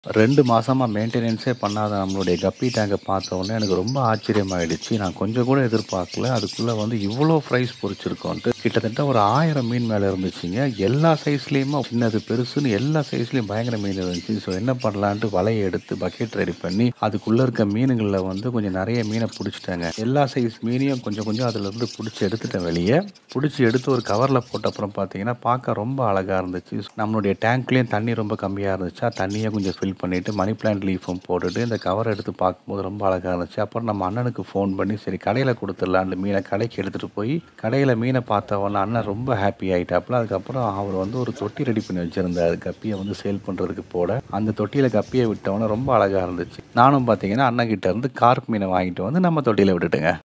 2 மாசமா மெயின்டெனன்ஸே பண்ணாத நம்மளுடைய கப்பி டேங்க பார்த்தோனே எனக்கு ரொம்ப ஆச்சரியமாயிடுச்சு. நான் கொஞ்சம் கூட எதிர்பார்க்கல. அதுக்குள்ள வந்து இவ்ளோ ஃப்ரைஸ் பொரிச்சிருக்கோன்ட்டு. கிட்டத்தட்ட ஒரு 1000 மீன் மேல இருந்துச்சுங்க. எல்லா சைஸ்லயுமே சின்னது, பெருசுன்னு எல்லா சைஸ்லயும் பயங்கர மீன் இருந்துச்சு. ஸோ என்ன பண்ணலான்ட்டு வலைய எடுத்து பக்கெட் ரெடி பண்ணி, அதுக்குள்ள இருக்க மீனுங்கள்ல வந்து கொஞ்சம் நெறைய மீன புடிச்சுட்டேங்க. எல்லா சைஸ் மீனையும் கொஞ்சம் கொஞ்சம் அதுலருந்து புடிச்சு எடுத்துட்டேன் வெளிய. புடிச்சு எடுத்து ஒரு கவர்ல போட்ட அப்புறம் பார்த்தீங்கன்னா, பார்க்க ரொம்ப அழகா இருந்துச்சு. நம்மளுடைய டேங்க்லயும் தண்ணி ரொம்ப கம்மியா இருந்துச்சா, தண்ணிய கொஞ்சம் ஃபில் பண்ணிட்டு, மணி பிளான்ட் லீஃபும் போட்டுட்டு, இந்த கவர எடுத்து பார்க்கும்போது ரொம்ப அழகா இருந்துச்சு. அப்புறம் நம்ம அண்ணனுக்கு ஃபோன் பண்ணி, சரி கடையில குடுத்துடலான்னு மீன கடைக்கு எடுத்துட்டு போய், கடையில மீன பார்த்தவொன்னே அண்ணன் ரொம்ப ஹாப்பி ஆயிட்டாப்புல. அதுக்கப்புறம் அவரு வந்து ஒரு தொட்டி ரெடி பண்ணி வச்சிருந்தாரு. கப்பிய வந்து சேல் பண்றதுக்கு போட. அந்த தொட்டியில கப்பிய விட்டவுனே ரொம்ப அழகா இருந்துச்சு. நானும் பார்த்தீங்கன்னா, அண்ணன்கிட்ட இருந்து கார்ப் மீன வாங்கிட்டு வந்து நம்ம தொட்டியில விட்டுட்டேங்க.